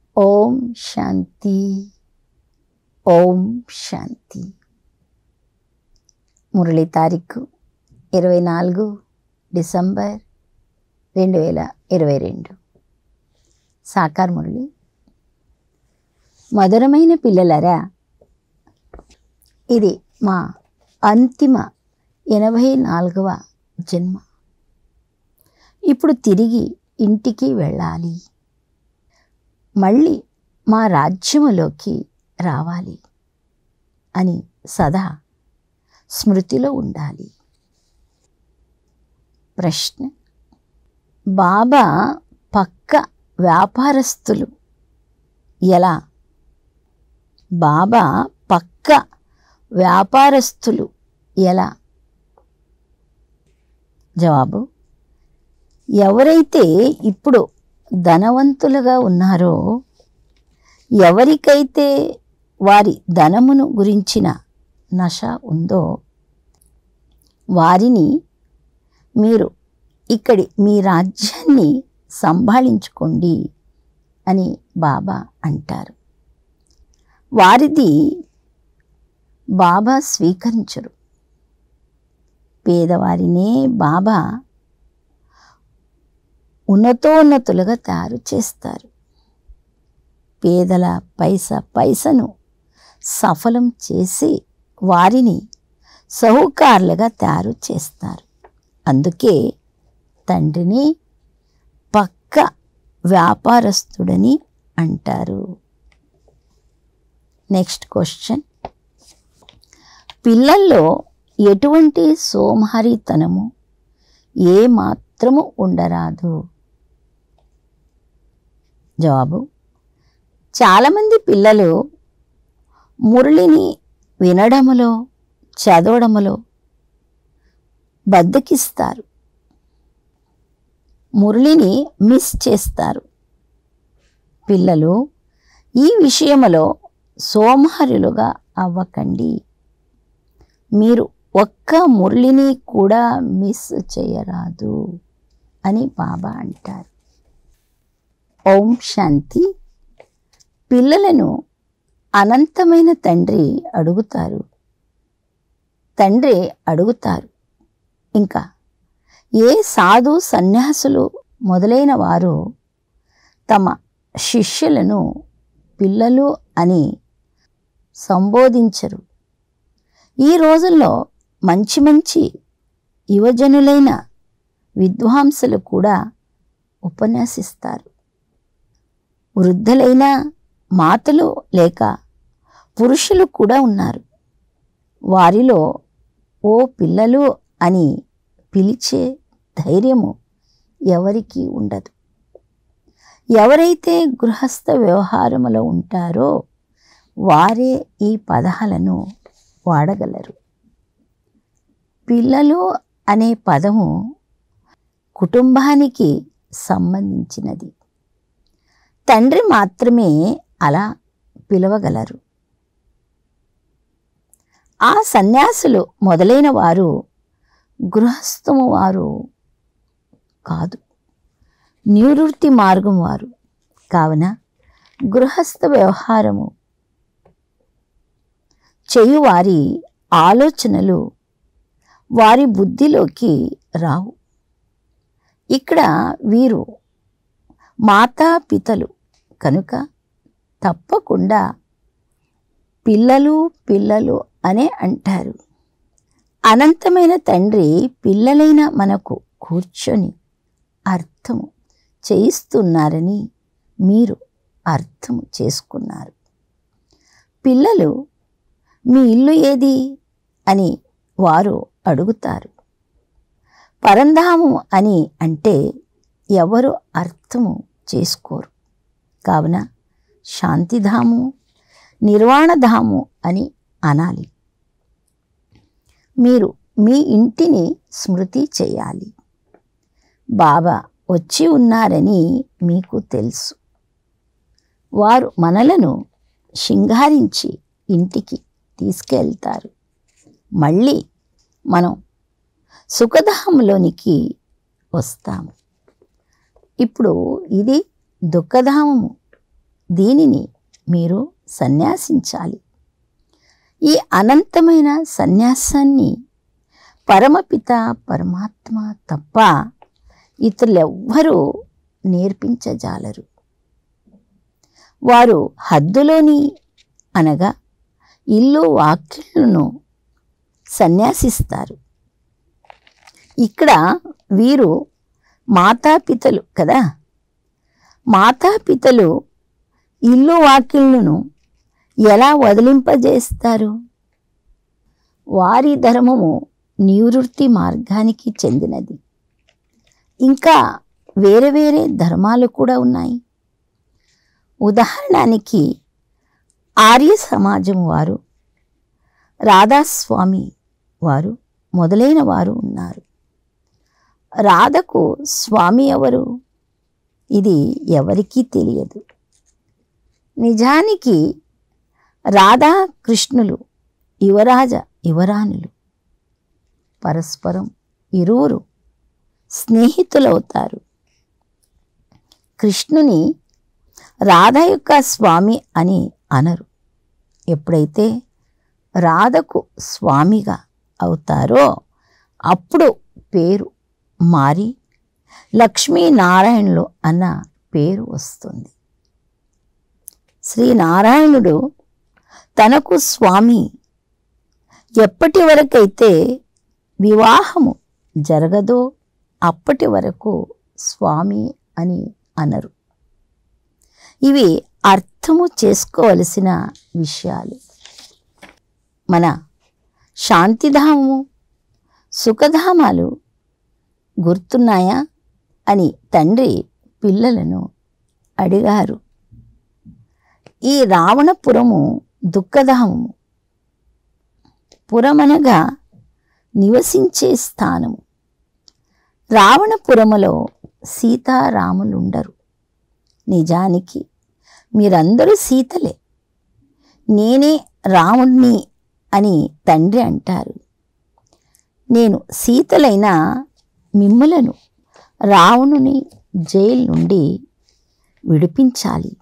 ఓం శాంతి ఓం శాంతి మురళి తారీఖు ఇరవై నాలుగు డిసెంబర్ రెండు వేల ఇరవై రెండు సాకార్ మురళి మధురమైన పిల్లలరా ఇది మా అంతిమ ఎనభై నాలుగవ జన్మ ఇప్పుడు తిరిగి ఇంటికి వెళ్ళాలి మళ్ళీ మా రాజ్యములోకి రావాలి అని సదా స్మృతిలో ఉండాలి ప్రశ్న బాబా పక్క వ్యాపారస్తులు ఎలా బాబా పక్క వ్యాపారస్తులు ఎలా జవాబు ఎవరైతే ఇప్పుడు ధనవంతులుగా ఉన్నారో ఎవరికైతే వారి ధనమును గురించిన నశ ఉందో వారిని మీరు ఇక్కడి మీ రాజ్యాన్ని సంభాళించుకోండి అని బాబా అంటారు వారిది బాబా స్వీకరించరు పేదవారినే బాబా ఉన్నతోన్నతులుగా తయారు చేస్తారు పేదల పైస పైసను సఫలం చేసి వారిని సహుకారులుగా తయారు చేస్తారు అందుకే తండ్రిని పక్క వ్యాపారస్తుడని అంటారు నెక్స్ట్ క్వశ్చన్ పిల్లల్లో ఎటువంటి సోమహారితనము ఏ మాత్రము ఉండరాదు జవాబు చాలామంది పిల్లలు మురళిని వినడములో చదవడములో బద్దకిస్తారు మురళిని మిస్ చేస్తారు పిల్లలు ఈ విషయములో సోమహరులుగా అవ్వకండి మీరు ఒక్క మురళిని కూడా మిస్ చేయరాదు అని బాబా అంటారు ఓం శాంతి పిల్లలను అనంతమైన తండ్రి అడుగుతారు తండ్రి అడుగుతారు ఇంకా ఏ సాధు సన్యాసులు మొదలైన వారు తమ శిష్యులను పిల్లలు అని సంబోధించరు ఈ రోజుల్లో మంచి మంచి యువజనులైన విద్వాంసులు కూడా ఉపన్యాసిస్తారు వృద్ధులైన మాతలు లేక పురుషులు కూడా ఉన్నారు వారిలో ఓ పిల్లలు అని పిలిచే ధైర్యము ఎవరికీ ఉండదు ఎవరైతే గృహస్థ వ్యవహారములో ఉంటారో వారే ఈ పదాలను వాడగలరు పిల్లలు అనే పదము కుటుంబానికి సంబంధించినది తండ్రి మాత్రమే అలా పిలవగలరు ఆ సన్యాసులు మొదలైన వారు గృహస్థము వారు కాదు నివృత్తి మార్గం వారు కావున గృహస్థ వ్యవహారము చేయువారి ఆలోచనలు వారి బుద్ధిలోకి రావు ఇక్కడ వీరు మాతాపితలు కనుక తప్పకుండా పిల్లలు పిల్లలు అనే అంటారు అనంతమైన తండ్రి పిల్లలైన మనకు కూర్చొని అర్థము చేయిస్తున్నారని మీరు అర్థము చేసుకున్నారు పిల్లలు మీ ఇల్లు ఏది అని వారు అడుగుతారు పరంధాము అని అంటే ఎవరు అర్థము చేసుకోరు కావున శాంతిధాము నిర్వాణధాము అని అనాలి మీరు మీ ఇంటిని స్మృతి చేయాలి బాబా వచ్చి ఉన్నారని మీకు తెలుసు వారు మనలను శృంగారించి ఇంటికి తీసుకెళ్తారు మళ్ళీ మనం సుఖధామంలోనికి వస్తాము ఇప్పుడు ఇది దుఃఖధామము దీనిని మీరు సన్యాసించాలి ఈ అనంతమైన సన్యాసాన్ని పరమపిత పరమాత్మ తప్ప ఇతరులెవ్వరూ నేర్పించజాలరు వారు హద్దులోని అనగా ఇల్లు వాక్యులను సన్యాసిస్తారు ఇక్కడ వీరు మాతాపితలు కదా మాతాపితలు ఇల్లు వాక్యులను ఎలా వదిలింపజేస్తారు వారి ధర్మము నివృత్తి మార్గానికి చెందినది ఇంకా వేరే వేరే ధర్మాలు కూడా ఉన్నాయి ఉదాహరణకి ఆర్య సమాజం వారు రాధాస్వామి వారు మొదలైన వారు ఉన్నారు రాధకు స్వామి ఎవరు ఇది ఎవరికీ తెలియదు నిజానికి రాధా కృష్ణులు యువరాజ యువరాణులు పరస్పరం ఇరువురు స్నేహితులవుతారు కృష్ణుని రాధ యొక్క స్వామి అని అనరు ఎప్పుడైతే రాధకు స్వామిగా అవుతారో అప్పుడు పేరు మారి లక్ష్మీనారాయణులు అన్న పేరు వస్తుంది శ్రీనారాయణుడు తనకు స్వామి ఎప్పటి వరకైతే వివాహము జరగదో అప్పటి వరకు స్వామి అని అనరు ఇవి అర్థము చేసుకోవలసిన విషయాలు మన శాంతిధామము సుఖధామాలు గుర్తున్నాయా అని తండ్రి పిల్లలను అడిగారు ఈ రావణపురము దుఃఖధామము పురమనగా నివసించే స్థానము రావణపురములో సీతారాములుండరు నిజానికి మీరందరూ సీతలే నేనే రాముణ్ణి అని తండ్రి అంటారు నేను సీతలైన మిమ్ములను రావణుని జైలు నుండి విడిపించాలి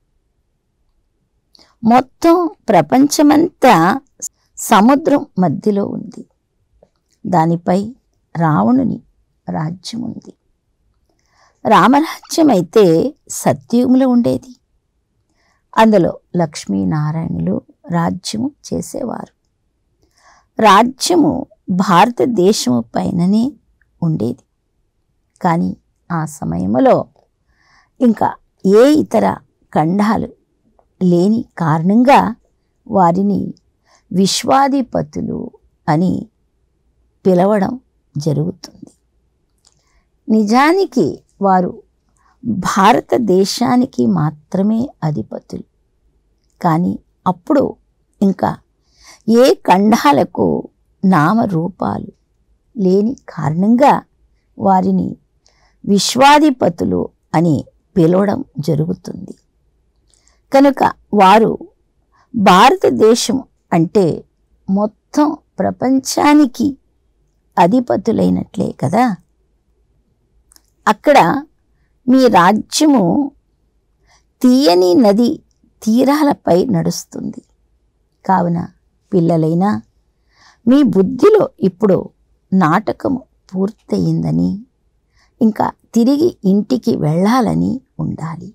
మొత్తం ప్రపంచమంతా సముద్రం మధ్యలో ఉంది దానిపై రావణుని రాజ్యం ఉంది రామరాజ్యం అయితే సత్యుగంలో ఉండేది అందులో లక్ష్మీనారాయణులు రాజ్యము చేసేవారు రాజ్యము భారతదేశము పైననే ఉండేది కానీ ఆ సమయంలో ఇంకా ఏ ఇతర ఖండాలు లేని కారణంగా వారిని విశ్వాధిపతులు అని పిలవడం జరుగుతుంది నిజానికి వారు భారతదేశానికి మాత్రమే అధిపతులు కానీ అప్పుడు ఇంకా ఏ ఖండాలకు నామరూపాలు లేని కారణంగా వారిని విశ్వాధిపతులు అని పిలవడం జరుగుతుంది కనుక వారు భారతదేశం అంటే మొత్తం ప్రపంచానికి అధిపతులైనట్లే కదా అక్కడ మీ రాజ్యము తీయని నది తీరాలపై నడుస్తుంది కావున పిల్లలైనా మీ బుద్ధిలో ఇప్పుడు నాటకము పూర్తయిందని ఇంకా తిరిగి ఇంటికి వెళ్ళాలని ఉండాలి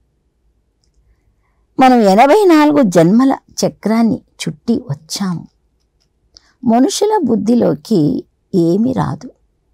మనం ఎనభై నాలుగు జన్మల చక్రాన్ని చుట్టి వచ్చాము మనుషుల బుద్ధిలోకి ఏమి రాదు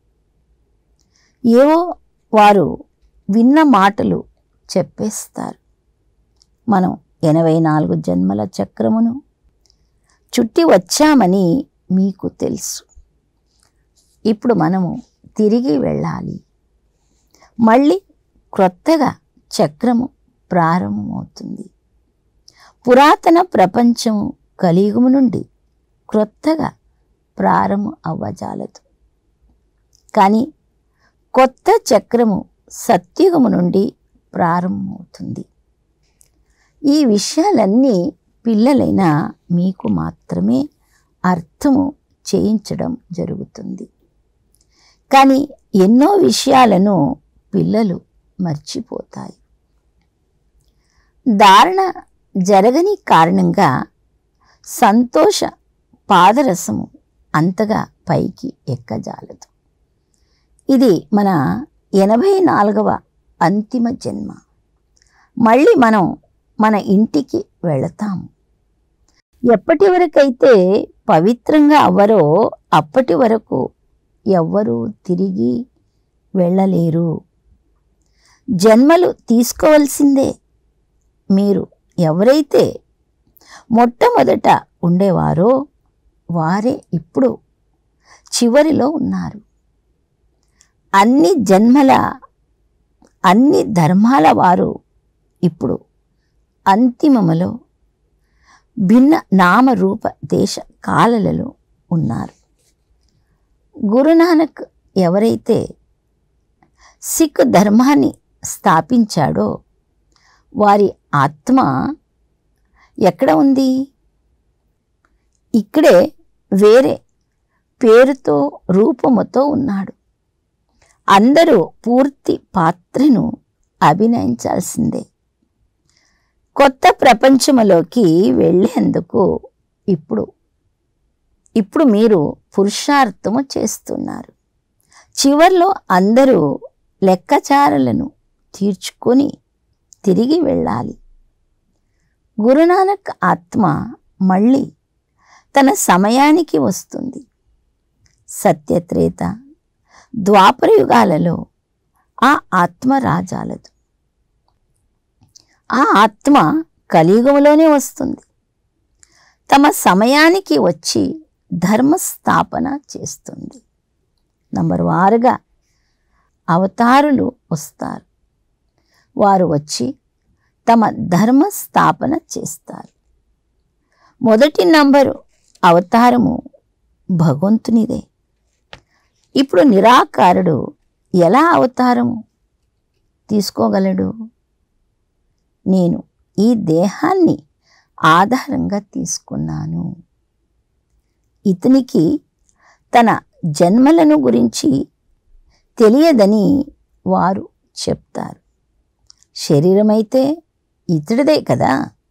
ఏవో వారు విన్న మాటలు చెప్పేస్తారు మనం ఎనభై నాలుగు జన్మల చక్రమును చుట్టి వచ్చామని మీకు తెలుసు ఇప్పుడు మనము తిరిగి వెళ్ళాలి మళ్ళీ క్రొత్తగా చక్రము ప్రారంభమవుతుంది పురాతన ప్రపంచము కలియుగము నుండి క్రొత్తగా ప్రారంభం అవ్వజాలదు కానీ కొత్త చక్రము సత్యుగము నుండి ప్రారంభమవుతుంది ఈ విషయాలన్నీ పిల్లలైన మీకు మాత్రమే అర్థము చేయించడం జరుగుతుంది కానీ ఎన్నో విషయాలను పిల్లలు మర్చిపోతాయి ధారణ జరగని కారణంగా సంతోష పాదరసము అంతగా పైకి ఎక్కజాలదు ఇది మన ఎనభై నాలుగవ అంతిమ జన్మ మళ్ళీ మనం మన ఇంటికి వెళతాము ఎప్పటి వరకైతే పవిత్రంగా అవ్వరో అప్పటి వరకు ఎవ్వరూ తిరిగి వెళ్ళలేరు జన్మలు తీసుకోవలసిందే మీరు ఎవరైతే మొట్టమొదట ఉండేవారో వారే ఇప్పుడు చివరిలో ఉన్నారు అన్ని జన్మల అన్ని ధర్మాల వారు ఇప్పుడు అంతిమములో భిన్న నామరూప దేశ కాలలలో ఉన్నారు గురునానక్ ఎవరైతే సిక్ ధర్మాన్ని స్థాపించాడో వారి ఆత్మ ఎక్కడ ఉంది ఇక్కడే వేరే పేరుతో రూపముతో ఉన్నాడు అందరూ పూర్తి పాత్రను అభినయించాల్సిందే కొత్త ప్రపంచములోకి వెళ్ళేందుకు ఇప్పుడు ఇప్పుడు మీరు పురుషార్థము చేస్తున్నారు చివర్లో అందరూ లెక్కచారులను తీర్చుకొని తిరిగి వెళ్ళాలి గురునానక్ ఆత్మ మళ్ళీ తన సమయానికి వస్తుంది సత్యత్రేత ద్వాపర యుగాలలో ఆ ఆత్మ రాజాలదు ఆ ఆత్మ కలియుగంలోనే వస్తుంది తమ సమయానికి వచ్చి ధర్మస్థాపన చేస్తుంది నంబర్ వారుగా అవతారులు వస్తారు వారు వచ్చి తమ ధర్మ స్థాపన చేస్తారు మొదటి నంబరు అవతారము భగవంతునిదే ఇప్పుడు నిరాకారుడు ఎలా అవతారము తీసుకోగలడు నేను ఈ దేహాన్ని ఆధారంగా తీసుకున్నాను ఇతనికి తన జన్మలను గురించి తెలియదని వారు చెప్తారు శరీరమైతే ఇతడిదే కదా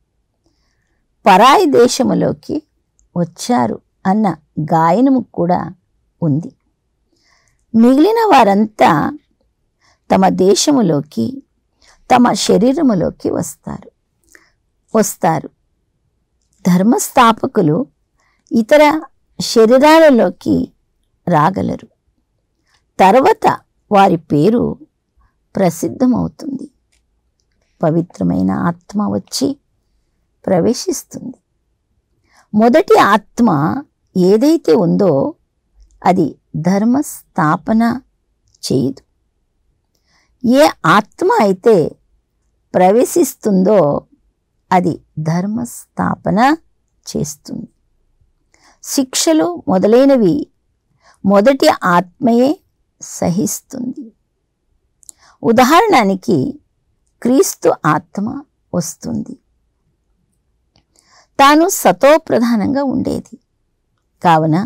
పరాయి దేశములోకి వచ్చారు అన్న గాయనము కూడా ఉంది మిగిలిన వారంతా తమ దేశములోకి తమ శరీరములోకి వస్తారు వస్తారు ధర్మస్థాపకులు ఇతర శరీరాలలోకి రాగలరు తర్వాత వారి పేరు ప్రసిద్ధమవుతుంది పవిత్రమైన ఆత్మ వచ్చి ప్రవేశిస్తుంది మొదటి ఆత్మ ఏదైతే ఉందో అది ధర్మ స్థాపన చేయదు ఏ ఆత్మ అయితే ప్రవేశిస్తుందో అది ధర్మ స్థాపన చేస్తుంది శిక్షలు మొదలైనవి మొదటి ఆత్మయే సహిస్తుంది ఉదాహరణకి క్రీస్తు ఆత్మ వస్తుంది తాను సతో ప్రధానంగా ఉండేది కావున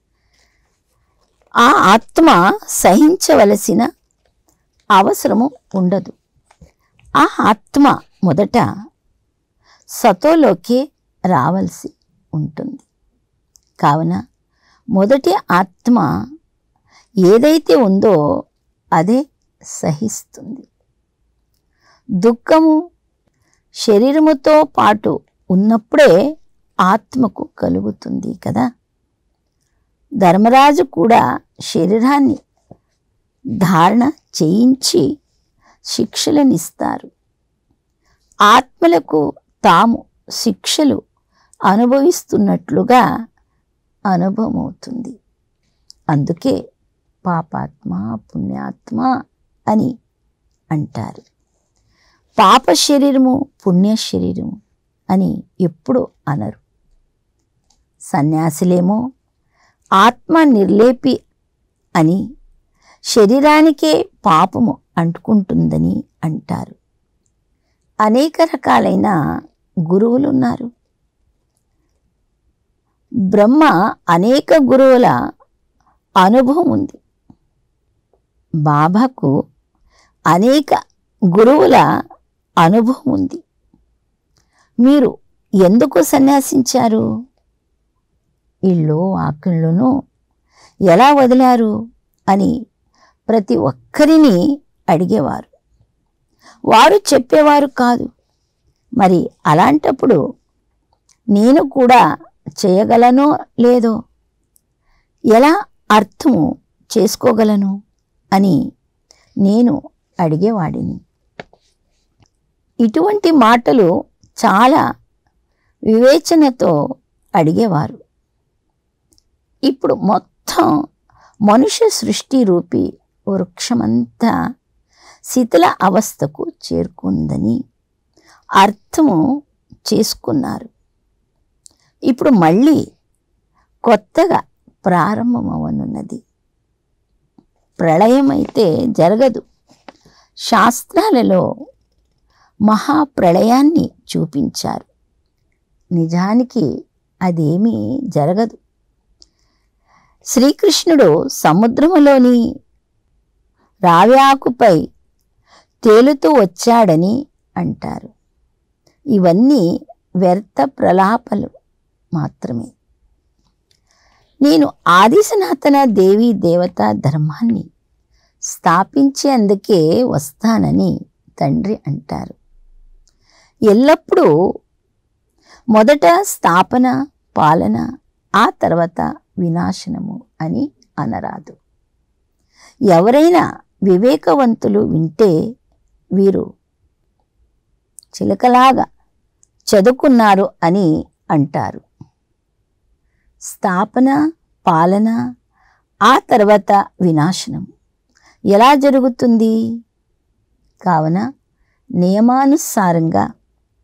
ఆ ఆత్మ సహించవలసిన అవసరము ఉండదు ఆ ఆత్మ మొదట సతోలోకే రావాల్సి ఉంటుంది కావున మొదటి ఆత్మ ఏదైతే ఉందో అదే సహిస్తుంది దుఃఖము శరీరముతో పాటు ఉన్నప్పుడే ఆత్మకు కలుగుతుంది కదా ధర్మరాజు కూడా శరీరాన్ని ధారణ చేయించి శిక్షలనిస్తారు ఆత్మలకు తాము శిక్షలు అనుభవిస్తున్నట్లుగా అనుభవమవుతుంది అందుకే పాపాత్మ పుణ్యాత్మ అని అంటారు పాప శరీరము పుణ్య శరీరము అని ఎప్పుడు అనరు సన్యాసులేమో ఆత్మ నిర్లేపి అని శరీరానికే పాపము అంటుకుంటుందని అంటారు అనేక రకాలైన గురువులు ఉన్నారు బ్రహ్మ అనేక గురువుల అనుభవం ఉంది బాబాకు అనేక గురువుల అనుభవం ఉంది మీరు ఎందుకు సన్యాసించారు ఇళ్ళు ఆకుళ్ళను ఎలా వదిలారు అని ప్రతి ఒక్కరిని అడిగేవారు వారు చెప్పేవారు కాదు మరి అలాంటప్పుడు నేను కూడా చేయగలనో లేదో ఎలా అర్థము చేసుకోగలను అని నేను అడిగేవాడిని ఇటువంటి మాటలు చాలా వివేచనతో అడిగేవారు ఇప్పుడు మొత్తం మనుష్య సృష్టి రూపి వృక్షమంతా శిథిల అవస్థకు చేరుకుందని అర్థము చేసుకున్నారు ఇప్పుడు మళ్ళీ కొత్తగా ప్రారంభమవనున్నది ప్రళయం అయితే జరగదు శాస్త్రాలలో మహాప్రళయాన్ని చూపించారు నిజానికి అదేమీ జరగదు శ్రీకృష్ణుడు సముద్రములోని రావ్యాకుపై తేలుతూ వచ్చాడని అంటారు ఇవన్నీ వ్యర్థ ప్రలాపలు మాత్రమే నేను ఆది సనాతన దేవీ దేవతా ధర్మాన్ని స్థాపించేందుకే వస్తానని తండ్రి అంటారు ఎల్లప్పుడూ మొదట స్థాపన పాలన ఆ తర్వాత వినాశనము అని అనరాదు ఎవరైనా వివేకవంతులు వింటే వీరు చిలకలాగా చదువుకున్నారు అని అంటారు స్థాపన పాలన ఆ తర్వాత వినాశనం ఎలా జరుగుతుంది కావున నియమానుసారంగా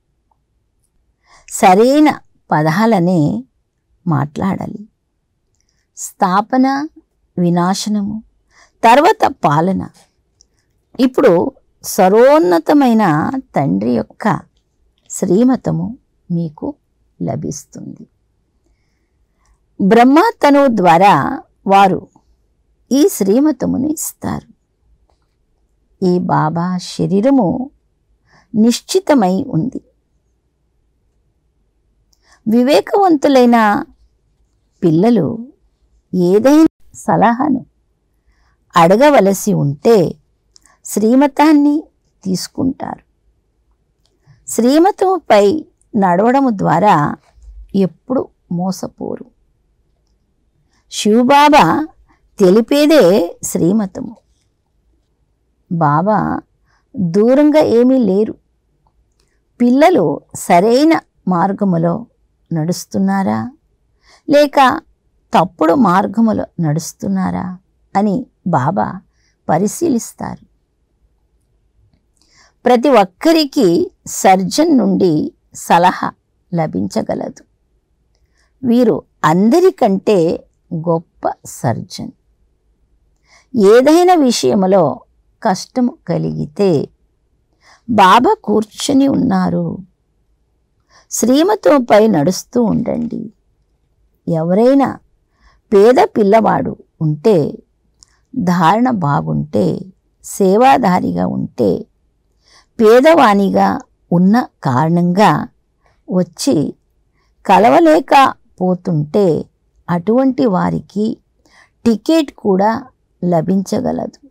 సరైన పదాలనే మాట్లాడాలి స్థాపన వినాశనము తర్వాత పాలన ఇప్పుడు సర్వోన్నతమైన తండ్రి యొక్క శ్రీమతము మీకు లభిస్తుంది బ్రహ్మ తను ద్వారా వారు ఈ శ్రీమతమును ఇస్తారు ఈ బాబా శరీరము నిశ్చితమై ఉంది వివేకవంతులైన పిల్లలు ఏదైనా సలహాను అడగవలసి ఉంటే శ్రీమతాన్ని తీసుకుంటారు శ్రీమతముపై నడవడము ద్వారా ఎప్పుడు మోసపోరు శివబాబా తెలిపేదే శ్రీమతము బాబా దూరంగా ఏమీ లేరు పిల్లలు సరైన మార్గములో నడుస్తున్నారా లేక తప్పుడు మార్గములో నడుస్తున్నారా అని బాబా పరిశీలిస్తారు ప్రతి ఒక్కరికి సర్జన్ నుండి సలహా లభించగలదు వీరు అందరికంటే గొప్ప సర్జన్ ఏదైనా విషయంలో కష్టము కలిగితే బాబా కూర్చుని ఉన్నారు శ్రీమతంపై నడుస్తూ ఉండండి ఎవరైనా పేద పిల్లవాడు ఉంటే ధారణ బాగుంటే సేవాదారిగా ఉంటే పేదవానిగా ఉన్న కారణంగా వచ్చి కలవలేకపోతుంటే అటువంటి వారికి టికెట్ కూడా లభించగలదు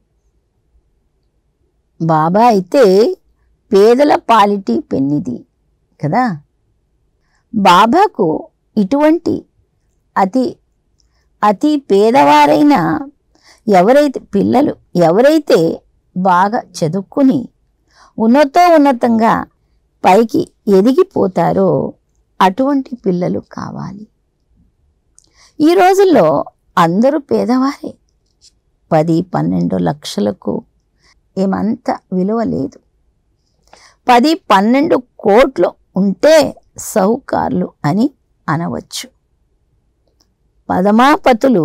బాబా అయితే పేదల పాలిటీ పెన్నిది కదా బాబాకు ఇటువంటి అతి అతి పేదవారైన ఎవరైతే పిల్లలు ఎవరైతే బాగా చదువుకుని ఉన్నతో ఉన్నతంగా పైకి ఎదిగిపోతారో అటువంటి పిల్లలు కావాలి ఈ రోజుల్లో అందరూ పేదవారే పది పన్నెండు లక్షలకు ఏమంత విలువ లేదు పది పన్నెండు కోట్లు ఉంటే సౌకార్లు అని అనవచ్చు పదమాపతులు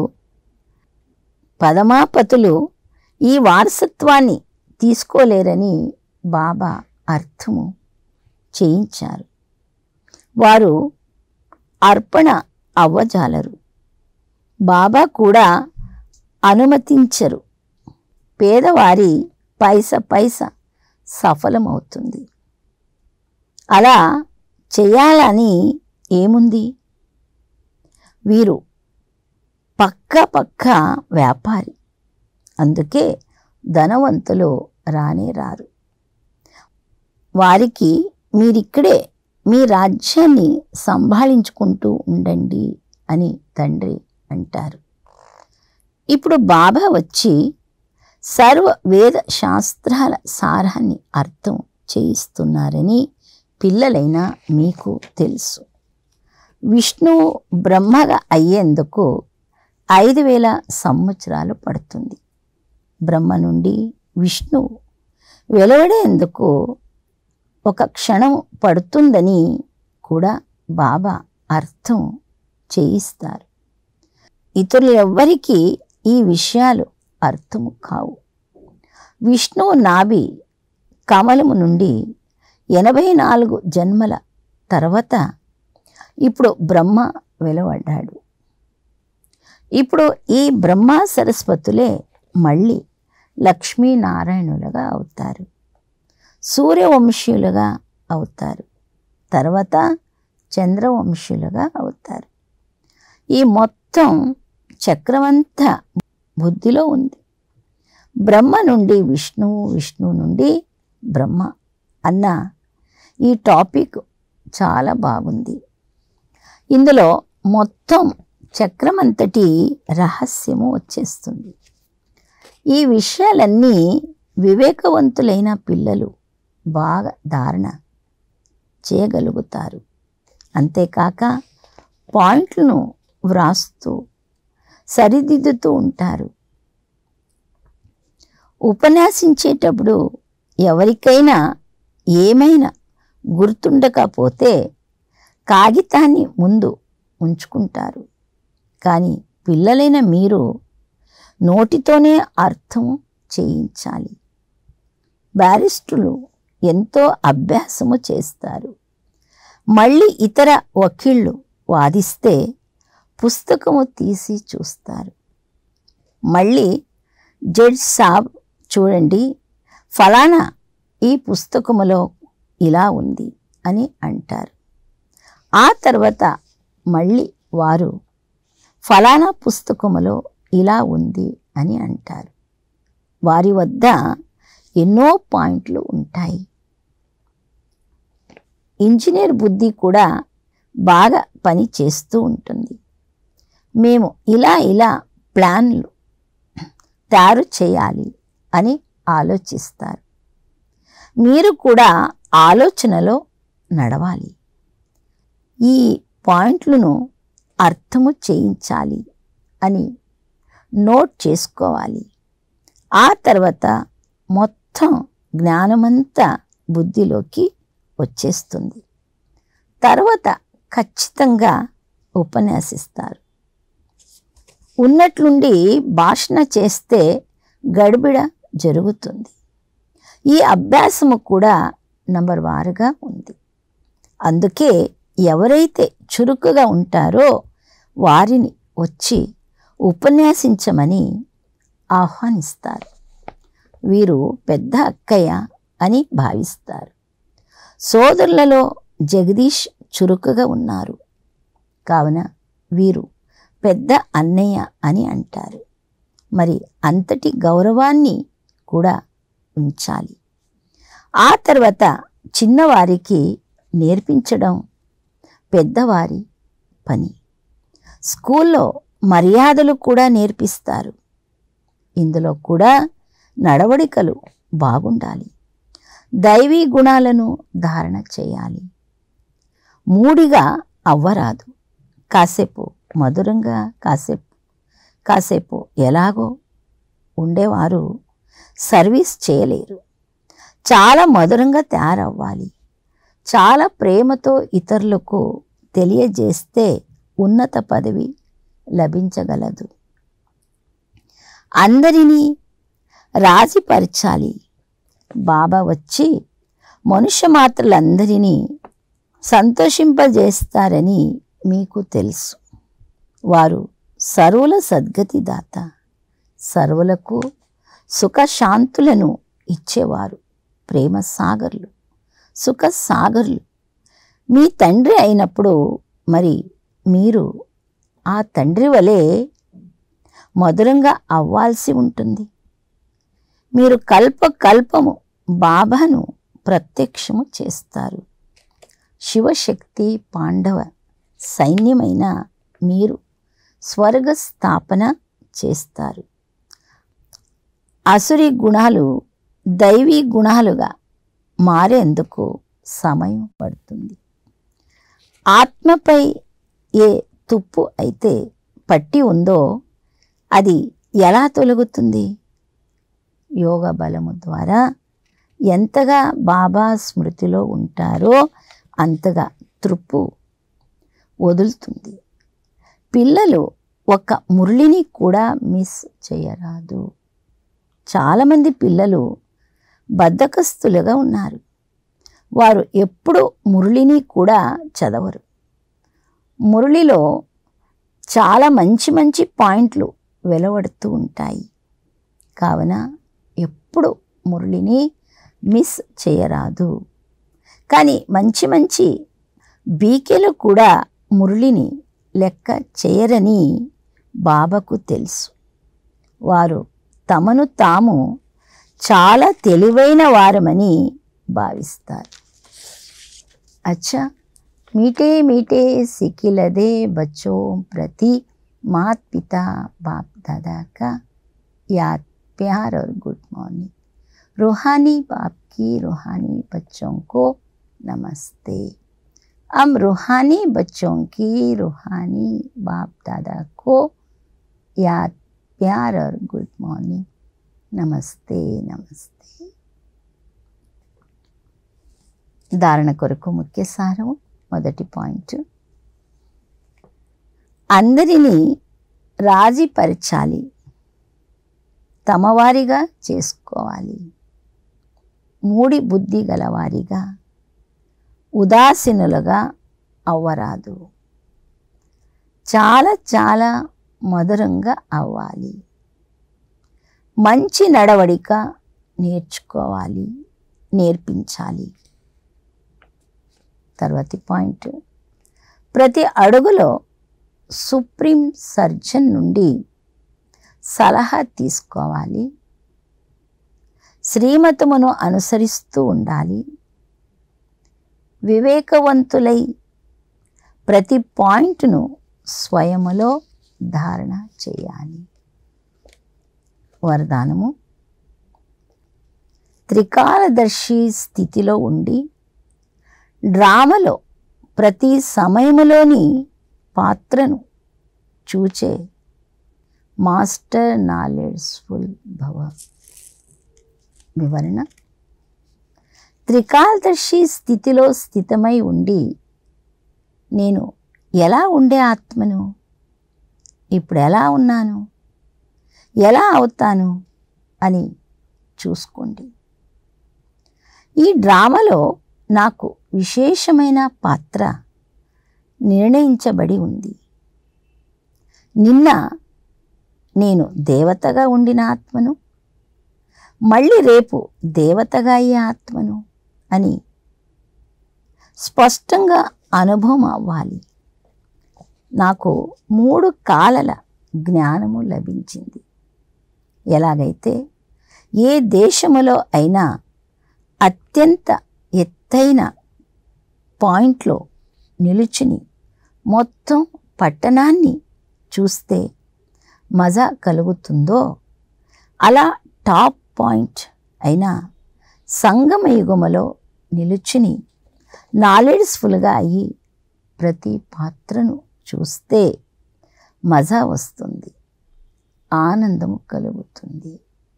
పదమాపతులు ఈ వారసత్వాన్ని తీసుకోలేరని బాబా అర్థము చేయించారు వారు అర్పణ అవ్వజాలరు బాబా కూడా అనుమతించరు పేదవారి పైస పైస సఫలమవుతుంది అలా చేయాలని ఏముంది వీరు పక్క పక్క వ్యాపారి అందుకే ధనవంతులు రానే రారు వారికి మీరిక్కడే మీ రాజ్యాన్ని సంభాళించుకుంటూ ఉండండి అని తండ్రి అంటారు ఇప్పుడు బాబా వచ్చి సర్వ వేద శాస్త్రాల సారాన్ని అర్థం చేయిస్తున్నారని పిల్లలైన మీకు తెలుసు విష్ణువు బ్రహ్మగా అయ్యేందుకు ఐదు వేల సంవత్సరాలు పడుతుంది బ్రహ్మ నుండి విష్ణువు వెలువడేందుకు ఒక క్షణం పడుతుందని కూడా బాబా అర్థం చేయిస్తారు ఇతరులెవ్వరికీ ఈ విషయాలు అర్థము కావు విష్ణువు నాభి కమలము నుండి ఎనభై నాలుగు జన్మల తర్వాత ఇప్పుడు బ్రహ్మ వెలువడ్డాడు ఇప్పుడు ఈ బ్రహ్మ సరస్వతులే మళ్ళీ లక్ష్మీనారాయణులుగా అవుతారు సూర్యవంశీయులుగా అవుతారు తర్వాత చంద్రవంశీయులుగా అవుతారు ఈ మొత్తం చక్రమంతా బుద్ధిలో ఉంది బ్రహ్మ నుండి విష్ణువు విష్ణువు నుండి బ్రహ్మ అన్న ఈ టాపిక్ చాలా బాగుంది ఇందులో మొత్తం చక్రమంతటి రహస్యము వచ్చేస్తుంది ఈ విషయాలన్నీ వివేకవంతులైన పిల్లలు బాగా ధారణ చేయగలుగుతారు అంతేకాక పాయింట్లను వ్రాస్తూ సరిదిద్దుతూ ఉంటారు ఉపన్యాసించేటప్పుడు ఎవరికైనా ఏమైనా గుర్తుండకపోతే కాగితాన్ని ముందు ఉంచుకుంటారు కానీ పిల్లలైన మీరు నోటితోనే అర్థం చేయించాలి బ్యారిస్టులు ఎంతో అభ్యాసము చేస్తారు మళ్ళీ ఇతర వకీళ్ళు వాదిస్తే పుస్తకము తీసి చూస్తారు మళ్ళీ జడ్జ్ సాబ్ చూడండి ఫలానా ఈ పుస్తకములో ఇలా ఉంది అని అంటారు ఆ తర్వాత మళ్ళీ వారు ఫలానా పుస్తకములో ఇలా ఉంది అని అంటారు వారి వద్ద ఎన్నో పాయింట్లు ఉంటాయి ఇంజనీర్ బుద్ధి కూడా బాగా పని చేస్తూ ఉంటుంది మేము ఇలా ఇలా ప్లాన్లు తయారు చేయాలి అని ఆలోచిస్తారు మీరు కూడా ఆలోచనలో నడవాలి ఈ పాయింట్లను అర్థము చేయించాలి అని నోట్ చేసుకోవాలి ఆ తర్వాత మొత్తం జ్ఞానమంతా బుద్ధిలోకి వచ్చేస్తుంది తర్వాత ఖచ్చితంగా ఉపన్యాసిస్తారు ఉన్నట్లుండి భాషణ చేస్తే గడిబిడ జరుగుతుంది ఈ అభ్యాసము కూడా నంబర్ వారుగా ఉంది అందుకే ఎవరైతే చురుకుగా ఉంటారో వారిని వచ్చి ఉపన్యాసించమని ఆహ్వానిస్తారు వీరు పెద్ద అక్కయ్య అని భావిస్తారు సోదరులలో జగదీష్ చురుకుగా ఉన్నారు కావున వీరు పెద్ద అన్నయ్య అని అంటారు మరి అంతటి గౌరవాన్ని కూడా ఉంచాలి ఆ తర్వాత చిన్నవారికి నేర్పించడం పెద్దవారి పని స్కూల్లో మర్యాదలు కూడా నేర్పిస్తారు ఇందులో కూడా నడవడికలు బాగుండాలి దైవీ గుణాలను ధారణ చేయాలి మూడిగా అవ్వరాదు కాసేపు మధురంగా కాసేపు కాసేపు ఎలాగో ఉండేవారు సర్వీస్ చేయలేరు చాలా మధురంగా తయారవ్వాలి చాలా ప్రేమతో ఇతరులకు తెలియజేస్తే ఉన్నత పదవి లభించగలదు అందరినీ రాజీపరచాలి బాబా వచ్చి మనుష్య మాత్రలందరినీ సంతోషింపజేస్తారని మీకు తెలుసు వారు సర్వుల సద్గతి దాత సర్వులకు సుఖశాంతులను ఇచ్చేవారు ప్రేమ సాగర్లు సుఖ సాగర్లు మీ తండ్రి అయినప్పుడు మరి మీరు ఆ తండ్రి వలె మధురంగా అవ్వాల్సి ఉంటుంది మీరు కల్ప కల్పము బాబాను ప్రత్యక్షము చేస్తారు శివశక్తి పాండవ సైన్యమైన మీరు స్వర్గ స్థాపన చేస్తారు అసురి గుణాలు దైవీ గుణాలుగా మారేందుకు సమయం పడుతుంది ఆత్మపై ఏ తుప్పు అయితే పట్టి ఉందో అది ఎలా తొలగుతుంది యోగ బలము ద్వారా ఎంతగా బాబా స్మృతిలో ఉంటారో అంతగా త్రుప్పు వదులుతుంది పిల్లలు ఒక మురళిని కూడా మిస్ చేయరాదు చాలామంది పిల్లలు బద్ధకస్తులుగా ఉన్నారు వారు ఎప్పుడు మురళిని కూడా చదవరు మురళిలో చాలా మంచి మంచి పాయింట్లు వెలువడుతూ ఉంటాయి కావున ఎప్పుడు మురళిని మిస్ చేయరాదు కానీ మంచి మంచి బీకెలు కూడా మురళిని లెక్క చేయరని బాబాకు తెలుసు వారు తమను తాము చాలా తెలివైన వారమని భావిస్తారు అచ్చా मीठे मीठे सिकिलदे बच्चों प्रति मात पिता बाप दादा का याद प्यार और गुड मॉर्निंग रूहानी बाप की रूहानी बच्चों को नमस्ते हम रूहानी बच्चों की रूहानी बाप दादा को याद प्यार और गुड मॉर्निंग నమస్తే నమస్తే ధారణ కొరకు ముఖ్య సారం మొదటి పాయింట్ అందరినీ రాజీపరచాలి తమవారిగా చేసుకోవాలి మూడి బుద్ధి గలవారిగా ఉదాసీనులుగా అవ్వరాదు చాలా చాలా మధురంగా అవ్వాలి మంచి నడవడిక నేర్చుకోవాలి నేర్పించాలి తర్వాతి పాయింట్ ప్రతి అడుగులో సుప్రీం సర్జన్ నుండి సలహా తీసుకోవాలి శ్రీమతమును అనుసరిస్తూ ఉండాలి వివేకవంతులై ప్రతి పాయింట్ను స్వయములో ధారణ చేయాలి వరదానము త్రికాలదర్శి స్థితిలో ఉండి డ్రామలో ప్రతి సమయములోని పాత్రను చూచే మాస్టర్ నాలెడ్జ్ఫుల్ భవ వివరణ త్రికాలదర్శి స్థితిలో స్థితమై ఉండి నేను ఎలా ఉండే ఆత్మను ఇప్పుడు ఎలా ఉన్నాను ఎలా అవుతాను అని చూసుకోండి ఈ డ్రామాలో నాకు విశేషమైన పాత్ర నిర్ణయించబడి ఉంది నిన్న నేను దేవతగా ఉండిన ఆత్మను మళ్ళీ రేపు దేవతగా అయ్యే ఆత్మను అని స్పష్టంగా అనుభవం అవ్వాలి నాకు మూడు కాలల జ్ఞానము లభించింది ఎలాగైతే ఏ దేశములో అయినా అత్యంత ఎత్తైన పాయింట్లో నిలుచుని మొత్తం పట్టణాన్ని చూస్తే మజా కలుగుతుందో అలా టాప్ పాయింట్ అయిన సంగమ యుగములో నిలుచుని నాలెడ్జ్ఫుల్గా అయ్యి ప్రతి పాత్రను చూస్తే మజా వస్తుంది ఆనందము కలుగుతుంది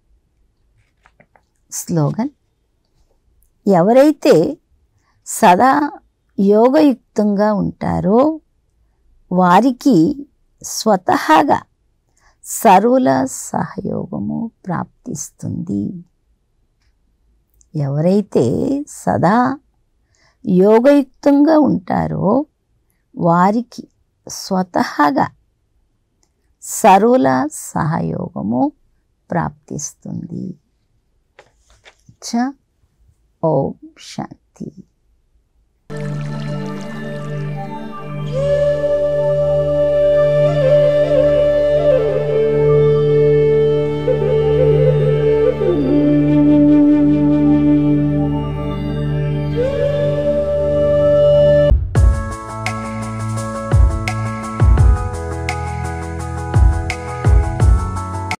స్లోగన్ ఎవరైతే సదా యోగయుక్తంగా ఉంటారో వారికి స్వతహాగా సర్వుల సహయోగము ప్రాప్తిస్తుంది ఎవరైతే సదా యోగయుక్తంగా ఉంటారో వారికి స్వతహాగా సర్వుల సహయోగము ప్రాప్తిస్తుంది చ ఓం శాంతి